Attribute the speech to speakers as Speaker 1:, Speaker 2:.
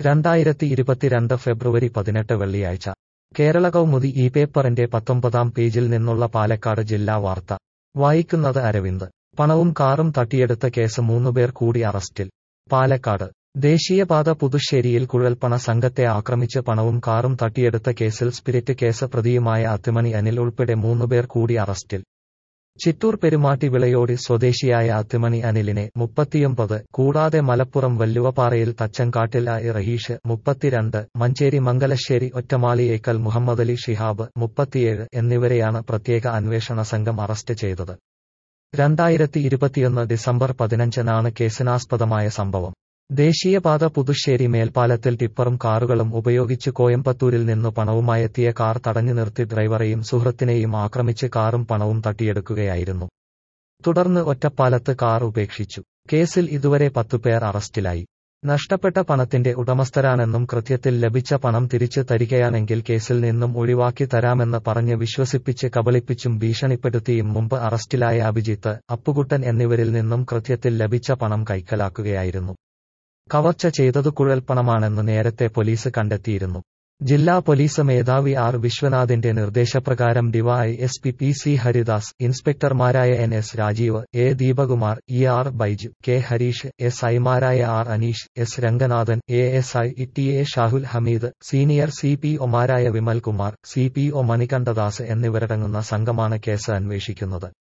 Speaker 1: രണ്ടായിരത്തി ഇരുപത്തിരണ്ട് ഫെബ്രുവരി പതിനെട്ട് വെള്ളിയാഴ്ച കേരള കൗമുദി ഈ പേപ്പറിന്റെ പത്തൊമ്പതാം പേജിൽ നിന്നുള്ള പാലക്കാട് ജില്ലാ വാർത്ത വായിക്കുന്നത് അരവിന്ദ് പണവും കാറും തട്ടിയെടുത്ത കേസ് മൂന്നുപേർ കൂടി അറസ്റ്റിൽ പാലക്കാട് ദേശീയപാത പുതുശ്ശേരിയിൽ കുഴൽപ്പണ സംഘത്തെ ആക്രമിച്ച് പണവും കാറും തട്ടിയെടുത്ത കേസിൽ സ്പിരിറ്റ് കേസ് പ്രതിയുമായ അത്തിമണി അനിൽ ഉൾപ്പെടെ മൂന്നുപേർ കൂടി അറസ്റ്റിൽ ചിറ്റൂർ പെരുമാട്ടി വിളയോടി സ്വദേശിയായ അത്തിമണി അനിലിനെ മുപ്പത്തിയൊമ്പത് കൂടാതെ മലപ്പുറം വല്ലുവപ്പാറയിൽ തച്ചങ്കാട്ടിൽ ഐ റഹീഷ് മുപ്പത്തിരണ്ട് മഞ്ചേരി മംഗലശ്ശേരി ഒറ്റമാളിയേക്കൽ മുഹമ്മദലി ഷിഹാബ് മുപ്പത്തിയേഴ് എന്നിവരെയാണ് പ്രത്യേക അന്വേഷണ സംഘം അറസ്റ്റ് ചെയ്തത് രണ്ടായിരത്തി ഇരുപത്തിയൊന്ന് ഡിസംബർ പതിനഞ്ചിനാണ് കേസിനാസ്പദമായ സംഭവം ദേശീയപാത പുതുശ്ശേരി മേൽപ്പാലത്തിൽ ടിപ്പറും കാറുകളും ഉപയോഗിച്ച് കോയമ്പത്തൂരിൽ നിന്നു പണവുമായെത്തിയ കാർ തടഞ്ഞു നിർത്തി ഡ്രൈവറെയും സുഹൃത്തിനെയും ആക്രമിച്ച് കാറും പണവും തട്ടിയെടുക്കുകയായിരുന്നു തുടർന്ന് ഒറ്റപ്പാലത്ത് കാർ ഉപേക്ഷിച്ചു കേസിൽ ഇതുവരെ പത്തുപേർ അറസ്റ്റിലായി നഷ്ടപ്പെട്ട പണത്തിന്റെ ഉടമസ്ഥരാണെന്നും കൃത്യത്തിൽ ലഭിച്ച പണം തിരിച്ചു തരികയാണെങ്കിൽ കേസിൽ നിന്നും ഒഴിവാക്കി തരാമെന്ന് പറഞ്ഞ് വിശ്വസിപ്പിച്ച് കബളിപ്പിച്ചും ഭീഷണിപ്പെടുത്തിയും മുമ്പ് അറസ്റ്റിലായ അഭിജിത്ത് അപ്പുകുട്ടൻ എന്നിവരിൽ നിന്നും കൃത്യത്തിൽ ലഭിച്ച പണം കൈക്കലാക്കുകയായിരുന്നു കവർച്ച ചെയ്തതു കുഴൽപ്പണമാണെന്ന് നേരത്തെ പോലീസ് കണ്ടെത്തിയിരുന്നു ജില്ലാ പോലീസ് മേധാവി ആർ വിശ്വനാഥിന്റെ നിർദ്ദേശപ്രകാരം dy S P P C Haridas ഇൻസ്പെക്ടർമാരായ N S Rajeev A Deepakumar E R Baiju K Hareesh S ഐമാരായ R Aneesh S Ranganathan A S I T A Shahul Hameed senior C P ഒമാരായ Vimalkumar C P O Manikandadas എന്നിവരടങ്ങുന്ന സംഘമാണ് കേസ് അന്വേഷിക്കുന്നത്